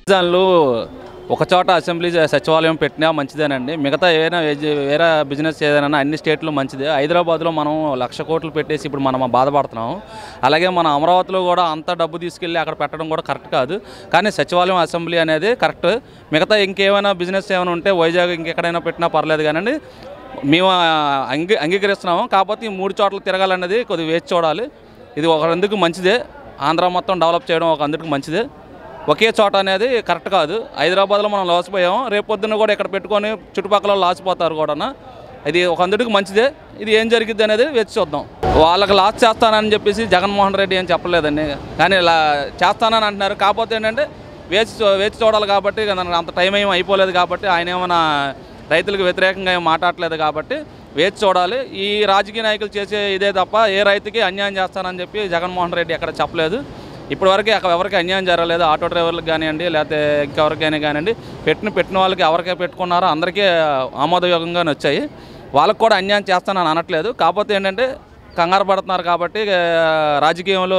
రాజధానిలో ఒక చోట అసెంబ్లీ సచివాలయం పెట్టినా మంచిదేనండి మిగతా ఏదైనా ఏజ- వేరే బిజినెస్ ఏదైనా అన్ని స్టేట్లో మంచిదే హైదరాబాద్లో మనం లక్ష కోట్లు పెట్టేసి ఇప్పుడు మనం బాధపడుతున్నాం అలాగే మన అమరావతిలో కూడా అంత డబ్బు తీసుకెళ్ళి అక్కడ పెట్టడం కూడా కరెక్ట్ కాదు కానీ సచివాలయం అసెంబ్లీ అనేది కరెక్ట్ మిగతా ఇంకేమైనా బిజినెస్ ఏమైనా ఉంటే వైజాగ్ ఇంకెక్కడైనా పెట్టినా పర్లేదు కానీ మేము అంగీ అంగీకరిస్తున్నాము కాకపోతే ఈ మూడు చోట్ల తిరగాలన్నది కొద్దిగా వేచి చూడాలి ఇది ఒక అందుకు మంచిదే ఆంధ్ర మొత్తం డెవలప్ చేయడం ఒక అందుకు మంచిదే ఒకే చోట అనేది కరెక్ట్ కాదు హైదరాబాద్లో మనం లాసిపోయాం రేపు పొద్దున్న కూడా ఇక్కడ పెట్టుకొని చుట్టుపక్కల లాసిపోతారు కూడా ఇది ఒక అందుకు మంచిదే ఇది ఏం జరిగిద్ది అనేది వేచి చూద్దాం వాళ్ళకి లాస్ చేస్తానని చెప్పేసి జగన్మోహన్ రెడ్డి ఏం చెప్పలేదండి కానీ ఇలా చేస్తానని అంటున్నారు కాకపోతే ఏంటంటే వేచి చూ- వేచి చూడాలి కాబట్టి దానికి అంత టైం ఏం అయిపోలేదు కాబట్టి ఆయన ఏమైనా రైతులకు వ్యతిరేకంగా ఏం మాట్లాడలేదు కాబట్టి వేచి చూడాలి ఈ రాజకీయ నాయకులు చేసే ఇదే తప్ప ఏ రైతుకి అన్యాయం చేస్తానని చెప్పి జగన్మోహన్ రెడ్డి ఎక్కడ చెప్పలేదు ఇప్పటివరకు అక్కడ ఎవరికి అన్యాయం జరగలేదు ఆటో డ్రైవర్లకు కానివ్వండి లేకపోతే ఇంకెవరికైనా కానివ్వండి పెట్టిన పెట్టిన వాళ్ళకి ఎవరికై పెట్టుకున్నారో అందరికీ ఆమోదయోగంగానే వచ్చాయి వాళ్ళకు కూడా అన్యాయం చేస్తానని అనట్లేదు కాకపోతే ఏంటంటే కంగారు పడుతున్నారు కాబట్టి ఆ, రాజకీయంలో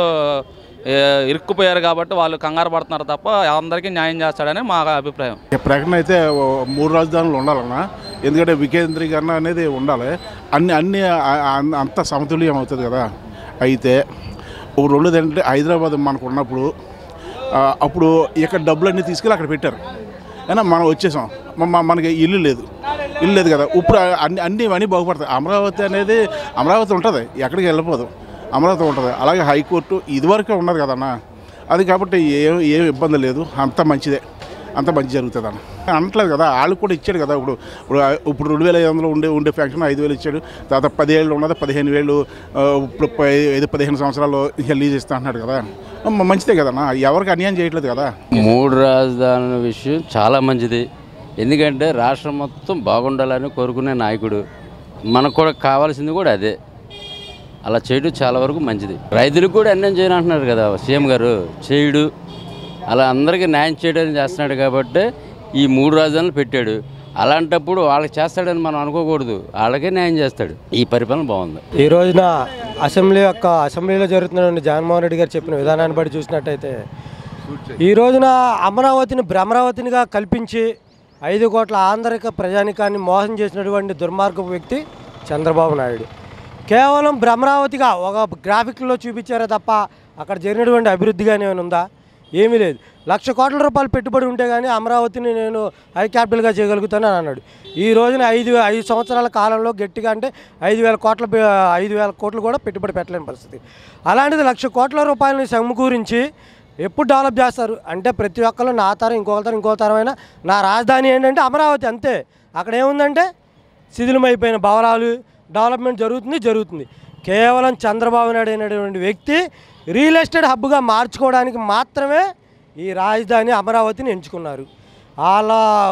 ఏ, ఇరుక్కుపోయారు కాబట్టి వాళ్ళు కంగారు పడుతున్నారు తప్ప అందరికీ న్యాయం చేస్తాడని మా అభిప్రాయం ఈ ప్రకటన అయితే ఓ మూడు రాజధానులు ఉండాలన్నా ఎందుకంటే వికేంద్రీకరణ అనేది ఉండాలి అన్ని అన్ని ఆ- ఆ- అంత సమతుల్యం అవుతుంది కదా అయితే ఒక రెండోది ఏంటంటే హైదరాబాద్ మనకు ఉన్నప్పుడు ఆ, అప్పుడు ఇక్కడ డబ్బులన్నీ తీసుకెళ్ళి అక్కడ పెట్టారు అయినా మనం వచ్చేసాం మ- మ- మనకి ఇల్లు లేదు ఇల్లు లేదు కదా ఇప్పుడు అన్ని అన్ని ఇవన్నీ బాగుపడతాయి అమరావతి అనేది అమరావతి ఉంటుంది ఎక్కడికి వెళ్ళిపోదు అమరావతి ఉంటుంది అలాగే హైకోర్టు ఇదివరకే ఉన్నది కదన్నా అది కాబట్టి ఏ ఏం ఇబ్బంది లేదు అంత మంచిదే అంత మంచి జరుగుతుంది అన్న అనట్లేదు కదా వాళ్ళు కూడా ఇచ్చాడు కదా ఇప్పుడు ఇప్పుడు ఇప్పుడు రెండు వేల ఐదు వందలు ఉండే ఉండే ఫ్యాక్షన్ ఐదు వేలు ఇచ్చాడు తర్వాత పదిహేళ్ళు ఉన్నది పదిహేను వేలు ఆ, ఇప్పుడు ప- ఐదు పదిహేను సంవత్సరాలు ఇక లీజ్ ఇస్తా అంటున్నాడు కదా మ- మంచిదే కదన్నా ఎవరికి అన్యాయం చేయట్లేదు కదా మూడు రాజధానుల విషయం చాలా మంచిది ఎందుకంటే రాష్ట్రం మొత్తం బాగుండాలని కోరుకునే నాయకుడు మనకు కూడా కావాల్సింది కూడా అదే అలా చేయడం చాలా వరకు మంచిది రైతులకు కూడా అన్యాయం చేయను అంటున్నారు కదా సీఎం గారు చేయుడు అలా అందరికీ న్యాయం చేయడానికి చేస్తున్నాడు కాబట్టి ఈ మూడు రాజధానులు పెట్టాడు అలాంటప్పుడు వాళ్ళకి చేస్తాడని మనం అనుకోకూడదు వాళ్ళకే న్యాయం చేస్తాడు ఈ పరిపాలన బాగుంది ఈ రోజున అసెంబ్లీ యొక్క అసెంబ్లీలో జరుగుతున్న జగన్మోహన్ రెడ్డి గారు చెప్పిన విధానాన్ని బట్టి చూసినట్టయితే ఈ రోజున అమరావతిని భ్రమరావతినిగా కల్పించి ఐదు కోట్ల ఆంధ్రిక ప్రజానికాన్ని మోసం చేసినటువంటి దుర్మార్గపు వ్యక్తి చంద్రబాబు నాయుడు కేవలం భ్రమరావతిగా ఒక గ్రాఫిక్లో చూపించారే తప్ప అక్కడ జరిగినటువంటి అభివృద్ధి కానీ ఏమైనా ఉందా ఏమీ లేదు లక్ష కోట్ల రూపాయలు పెట్టుబడి ఉంటే కానీ అమరావతిని నేను హై క్యాపిటల్గా చేయగలుగుతాను అని అన్నాడు ఈ రోజున ఐదు ఐదు సంవత్సరాల కాలంలో గట్టిగా అంటే ఐదు వేల కోట్ల పె- ఐదు వేల కోట్లు కూడా పెట్టుబడి పెట్టలేని పరిస్థితి అలాంటిది లక్ష కోట్ల రూపాయలని సమకూరించి ఎప్పుడు డెవలప్ చేస్తారు అంటే ప్రతి ఒక్కరు నా తరం ఇంకొక తరం ఇంకో తరమైన నా రాజధాని ఏంటంటే అమరావతి అంతే అక్కడ ఏముందంటే శిథిలమైపోయిన భవనాలు డెవలప్మెంట్ జరుగుతుంది జరుగుతుంది కేవలం చంద్రబాబు నాయుడు అనేటువంటి వ్యక్తి రియల్ ఎస్టేట్ హబ్గా మార్చుకోవడానికి మాత్రమే ఈ రాజధాని అమరావతిని ఎంచుకున్నారు వాళ్ళ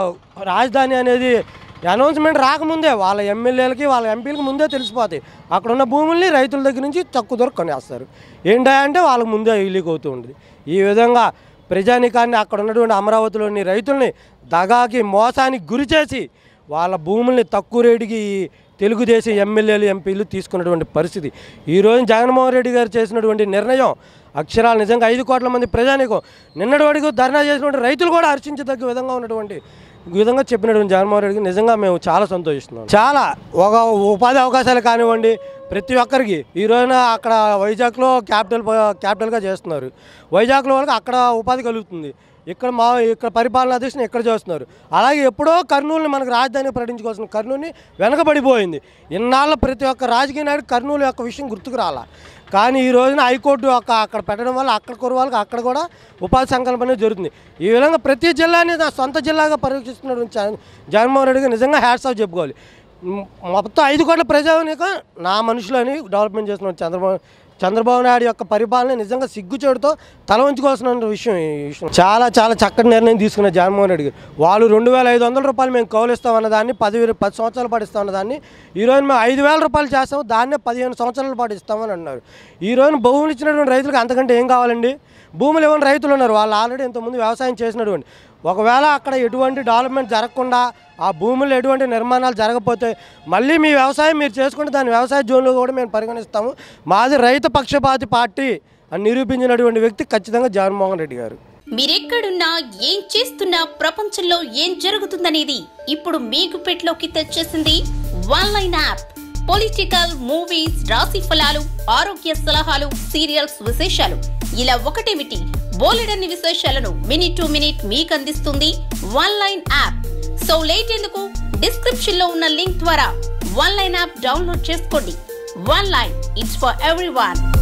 రాజధాని అనేది అనౌన్స్మెంట్ రాకముందే వాళ్ళ ఎమ్మెల్యేలకి వాళ్ళ ఎంపీలకి ముందే తెలిసిపోతాయి అక్కడ ఉన్న భూముల్ని రైతుల దగ్గర నుంచి తక్కువ ధరకు కొనేస్తారు ఏంటంటే అంటే వాళ్ళకి ముందే లీక్ అవుతూ ఉంటుంది ఈ విధంగా ప్రజానికాన్ని అక్కడ ఉన్నటువంటి అమరావతిలోని రైతుల్ని దగాకి మోసానికి గురి చేసి వాళ్ళ భూముల్ని తక్కువ రేటుకి ఈ తెలుగుదేశం ఎమ్మెల్యేలు ఎంపీలు తీసుకున్నటువంటి పరిస్థితి ఈరోజు జగన్మోహన్ రెడ్డి గారు చేసినటువంటి నిర్ణయం అక్షరాలు నిజంగా ఐదు కోట్ల మంది ప్రజానికం నిన్నటి వరకు ధర్నా చేసినటువంటి రైతులు కూడా హర్షించదగ్గ విధంగా ఉన్నటువంటి విధంగా చెప్పినటువంటి జగన్మోహన్ రెడ్డికి నిజంగా మేము చాలా సంతోషిస్తున్నాం చాలా ఒక ఉపాధి అవకాశాలు కానివ్వండి ప్రతి ఒక్కరికి ఈ రోజున అక్కడ వైజాగ్లో క్యాపిటల్ క్యాపిటల్గా చేస్తున్నారు వైజాగ్లో వాళ్ళకి అక్కడ ఉపాధి కలుగుతుంది ఇక్కడ మా ఇక్కడ పరిపాలనా అధ్యక్షుని ఇక్కడ చేస్తున్నారు అలాగే ఎప్పుడో కర్నూలుని మనకు రాజధాని ప్రకటించుకోవాల్సిన కర్నూలుని వెనకబడిపోయింది ఇన్నాళ్ళ ప్రతి ఒక్క రాజకీయ నాయుడు కర్నూలు యొక్క విషయం గుర్తుకు రాలా కానీ ఈ రోజున హైకోర్టు యొక్క అక్కడ పెట్టడం వల్ల అక్కడ కుర వాళ్ళకి అక్కడ కూడా ఉపాధి సంకల్పం అనేది జరుగుతుంది ఈ విధంగా ప్రతి జిల్లాని నా సొంత జిల్లాగా పరీక్షిస్తున్నటువంటి జగన్- జగన్మోహన్ రెడ్డికి నిజంగా హ్యాట్స్ ఆఫ్ చెప్పుకోవాలి మ్, మొత్తం ఐదు కోట్ల ప్రజానికం నా మనుషులని డెవలప్మెంట్ చేస్తున్న చంద్రబాబు చంద్రబాబు నాయుడు యొక్క పరిపాలన నిజంగా సిగ్గుచేడుతో తల ఉంచుకోవాల్సిన విషయం ఈ విషయం చాలా చాలా చక్కటి నిర్ణయం తీసుకున్న జగన్మోహన్ రెడ్డి గారు వాళ్ళు రెండు వేల ఐదు వందల రూపాయలు మేము కౌలిస్తామన్న దాన్ని పది పది సంవత్సరాల పాటు ఇస్తామన్న దాన్ని ఈ రోజు మేము ఐదు వేల రూపాయలు చేస్తాము దాన్నే పదిహేను సంవత్సరాల పాటు ఇస్తామని అన్నారు ఈ రోజున భూములు ఇచ్చినటువంటి రైతులకు అంతకంటే ఏం కావాలండి భూములు ఇవ్వని రైతులు ఉన్నారు వాళ్ళు ఆల్రెడీ ఇంతకుముందు వ్యవసాయం చేసినటువంటి ఒకవేళ అక్కడ ఎటువంటి డెవలప్మెంట్ జరగకుండా ఆ భూముల్లో ఎటువంటి నిర్మాణాలు జరగకపోతే మళ్ళీ మీ వ్యవసాయం మీరు చేసుకుంటే దాని వ్యవసాయ జోన్లో కూడా మేము పరిగణిస్తాము మాది రైతు పక్షపాతి పార్టీ అని నిరూపించినటువంటి వ్యక్తి ఖచ్చితంగా జగన్మోహన్ రెడ్డి గారు మీరెక్కడున్నా ఏం చేస్తున్నా ప్రపంచంలో ఏం జరుగుతుందనేది ఇప్పుడు మీకు పెట్లోకి తెచ్చేసింది one line app political movies రాశి ఫలాలు ఆరోగ్య సలహాలు సీరియల్స్ విశేషాలు ఇలా ఒకటేమిటి బోలెడన్ని విశేషాలను మినిట్ టు మినిట్ మీకు అందిస్తుంది one line app so late ఎందుకు డిస్క్రిప్షన్ లో ఉన్న లింక్ ద్వారా వన్ లైన్ యాప్ డౌన్లోడ్ చేసుకోండి one line it's for every